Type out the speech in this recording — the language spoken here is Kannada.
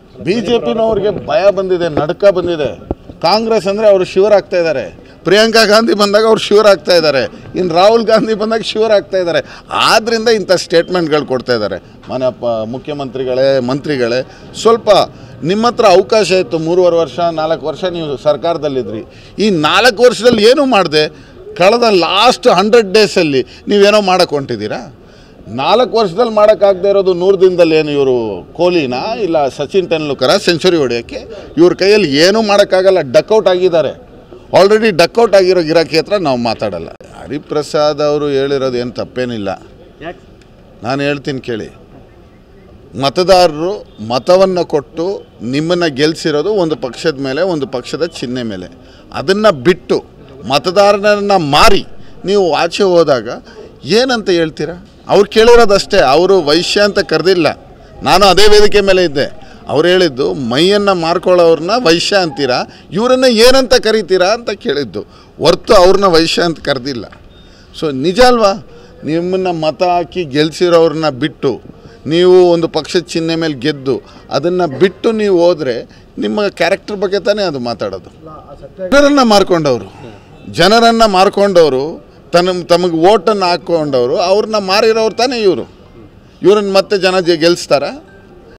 ಬಿ ಜೆ ಪಿನವ್ರಿಗೆ ಭಯ ಬಂದಿದೆ ನಡ್ಕ ಬಂದಿದೆ ಕಾಂಗ್ರೆಸ್ ಅಂದರೆ ಅವರು ಶಿವರ್ ಆಗ್ತಾ ಇದ್ದಾರೆ ಪ್ರಿಯಾಂಕಾ ಗಾಂಧಿ ಬಂದಾಗ ಅವ್ರು ಶಿವರ್ ಆಗ್ತಾ ಇದ್ದಾರೆ ಇನ್ನು ರಾಹುಲ್ ಗಾಂಧಿ ಬಂದಾಗ ಶಿವರ್ ಆಗ್ತಾ ಇದ್ದಾರೆ ಆದ್ದರಿಂದ ಇಂಥ ಸ್ಟೇಟ್ಮೆಂಟ್ಗಳು ಕೊಡ್ತಾ ಇದ್ದಾರೆ ಮನೆ ಪ ಮುಖ್ಯಮಂತ್ರಿಗಳೇ ಮಂತ್ರಿಗಳೇ ಸ್ವಲ್ಪ ನಿಮ್ಮ ಹತ್ರ ಅವಕಾಶ ಇತ್ತು ಮೂರುವರೆ ವರ್ಷ ನಾಲ್ಕು ವರ್ಷ ನೀವು ಸರ್ಕಾರದಲ್ಲಿದ್ರಿ ಈ ನಾಲ್ಕು ವರ್ಷದಲ್ಲಿ ಏನೂ ಮಾಡಿದೆ ಕಳೆದ ಲಾಸ್ಟ್ ಹಂಡ್ರೆಡ್ ಡೇಸಲ್ಲಿ ನೀವೇನೋ ಮಾಡಕ್ಕೆ ಹೊಂಟಿದ್ದೀರಾ ನಾಲ್ಕು ವರ್ಷದಲ್ಲಿ ಮಾಡೋಕ್ಕಾಗದೇ ಇರೋದು ನೂರು ದಿನದಲ್ಲಿ ಏನು ಇವರು ಕೊಹ್ಲಿನಾ ಇಲ್ಲ ಸಚಿನ್ ತೆಂಡೂಲ್ಕರ ಸೆಂಚುರಿ ಹೊಡೆಯೋಕ್ಕೆ ಇವ್ರ ಕೈಯಲ್ಲಿ ಏನೂ ಮಾಡೋಕ್ಕಾಗಲ್ಲ ಡಕ್ಔಟ್ ಆಗಿದ್ದಾರೆ ಆಲ್ರೆಡಿ ಡಕ್ಔಟ್ ಆಗಿರೋ ಗಿರಾಕಿ ಹತ್ರ ನಾವು ಮಾತಾಡಲ್ಲ ಹರಿಪ್ರಸಾದ್ ಅವರು ಹೇಳಿರೋದು ಏನು ತಪ್ಪೇನಿಲ್ಲ ಯಾಕೆ ನಾನು ಹೇಳ್ತೀನಿ ಕೇಳಿ ಮತದಾರರು ಮತವನ್ನು ಕೊಟ್ಟು ನಿಮ್ಮನ್ನು ಗೆಲ್ಲಿಸಿರೋದು ಒಂದು ಪಕ್ಷದ ಮೇಲೆ ಒಂದು ಪಕ್ಷದ ಚಿಹ್ನೆ ಮೇಲೆ ಅದನ್ನು ಬಿಟ್ಟು ಮತದಾರರನ್ನ ಮಾರಿ ನೀವು ಆಚೆ ಹೋದಾಗ ಏನಂತ ಹೇಳ್ತೀರಾ ಅವ್ರು ಕೇಳಿರೋದಷ್ಟೇ ಅವರು ವೈಶ್ಯ ಅಂತ ಕರೆದಿಲ್ಲ ನಾನು ಅದೇ ವೇದಿಕೆ ಮೇಲೆ ಇದ್ದೆ ಅವ್ರು ಹೇಳಿದ್ದು ಮೈಯನ್ನು ಮಾರ್ಕೊಳ್ಳೋರನ್ನ ವೈಶ್ಯ ಅಂತೀರಾ ಇವರನ್ನ ಏನಂತ ಕರಿತೀರಾ ಅಂತ ಕೇಳಿದ್ದು ಹೊರ್ತು ಅವ್ರನ್ನ ವೈಶ್ಯ ಅಂತ ಕರೆದಿಲ್ಲ ಸೊ ನಿಜ ಅಲ್ವಾ ನಿಮ್ಮನ್ನು ಮತ ಹಾಕಿ ಗೆಲ್ಸಿರೋರನ್ನ ಬಿಟ್ಟು ನೀವು ಒಂದು ಪಕ್ಷದ ಚಿಹ್ನೆ ಮೇಲೆ ಗೆದ್ದು ಅದನ್ನು ಬಿಟ್ಟು ನೀವು ಹೋದರೆ ನಿಮ್ಮ ಕ್ಯಾರೆಕ್ಟರ್ ಬಗ್ಗೆ ತಾನೇ ಅದು ಮಾತಾಡೋದು ಜನರನ್ನು ಮಾರ್ಕೊಂಡವರು ಜನರನ್ನು ಮಾರ್ಕೊಂಡವರು ತನ್ನ ತಮಗೆ ಓಟನ್ನು ಹಾಕ್ಕೊಂಡವರು ಅವ್ರನ್ನ ಮಾರಿರೋರು ತಾನೇ ಇವರು ಇವ್ರನ್ನ ಮತ್ತೆ ಜನ ಜೆ- ಗೆಲ್ಲಿಸ್ತಾರಾ